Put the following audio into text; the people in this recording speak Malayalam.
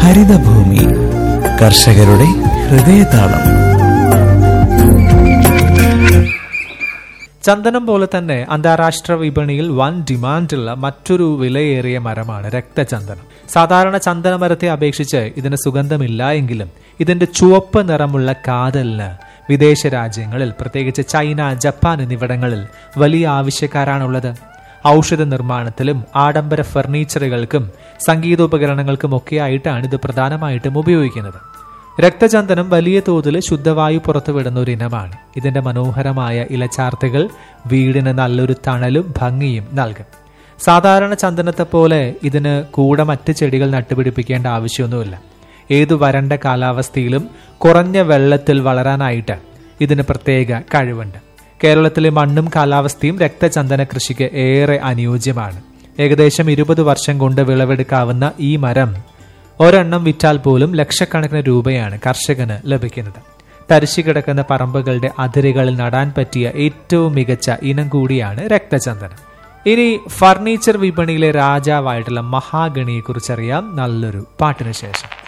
ഹരിതഭൂമി കർഷകരുടെ ഹൃദയതാളം ചന്ദനം പോലെ തന്നെ അന്താരാഷ്ട്ര വിപണിയിൽ വൻ ഡിമാൻഡുള്ള മറ്റൊരു വിലയേറിയ മരമാണ് രക്തചന്ദനം സാധാരണ ചന്ദന മരത്തെ അപേക്ഷിച്ച് ഇതിന് സുഗന്ധമില്ല എങ്കിലും ഇതിന്റെ ചുവപ്പ് നിറമുള്ള കാതലിന് വിദേശ രാജ്യങ്ങളിൽ പ്രത്യേകിച്ച് ചൈന ജപ്പാൻ എന്നിവിടങ്ങളിൽ വലിയ ആവശ്യക്കാരാണുള്ളത് ഔഷധ നിർമ്മാണത്തിലും ആഡംബര ഫർണിച്ചറുകൾക്കും സംഗീതോപകരണങ്ങൾക്കുമൊക്കെയായിട്ടാണ് ഇത് പ്രധാനമായിട്ടും ഉപയോഗിക്കുന്നത് രക്തചന്ദനം വലിയ തോതിൽ ശുദ്ധവായു പുറത്തുവിടുന്ന ഒരു ഇനമാണ് ഇതിന്റെ മനോഹരമായ ഇലച്ചാർത്തുകൾ വീടിന് നല്ലൊരു തണലും ഭംഗിയും നൽകും സാധാരണ ചന്ദനത്തെ പോലെ ഇതിന് കൂടെ മറ്റ് ചെടികൾ നട്ടുപിടിപ്പിക്കേണ്ട ആവശ്യമൊന്നുമില്ല ഏതു വരണ്ട കാലാവസ്ഥയിലും കുറഞ്ഞ വെള്ളത്തിൽ വളരാനായിട്ട് ഇതിന് പ്രത്യേക കഴിവുണ്ട് കേരളത്തിലെ മണ്ണും കാലാവസ്ഥയും രക്തചന്ദന കൃഷിക്ക് ഏറെ അനുയോജ്യമാണ് ഏകദേശം ഇരുപത് വർഷം കൊണ്ട് വിളവെടുക്കാവുന്ന ഈ മരം ഒരെണ്ണം വിറ്റാൽ പോലും ലക്ഷക്കണക്കിന് രൂപയാണ് കർഷകന് ലഭിക്കുന്നത് തരിശു കിടക്കുന്ന പറമ്പുകളുടെ അതിരുകളിൽ നടാൻ പറ്റിയ ഏറ്റവും മികച്ച ഇനം കൂടിയാണ് രക്തചന്ദനം ഇനി ഫർണിച്ചർ വിപണിയിലെ രാജാവായിട്ടുള്ള മഹാഗണിയെ കുറിച്ചറിയാം നല്ലൊരു പാട്ടിന് ശേഷം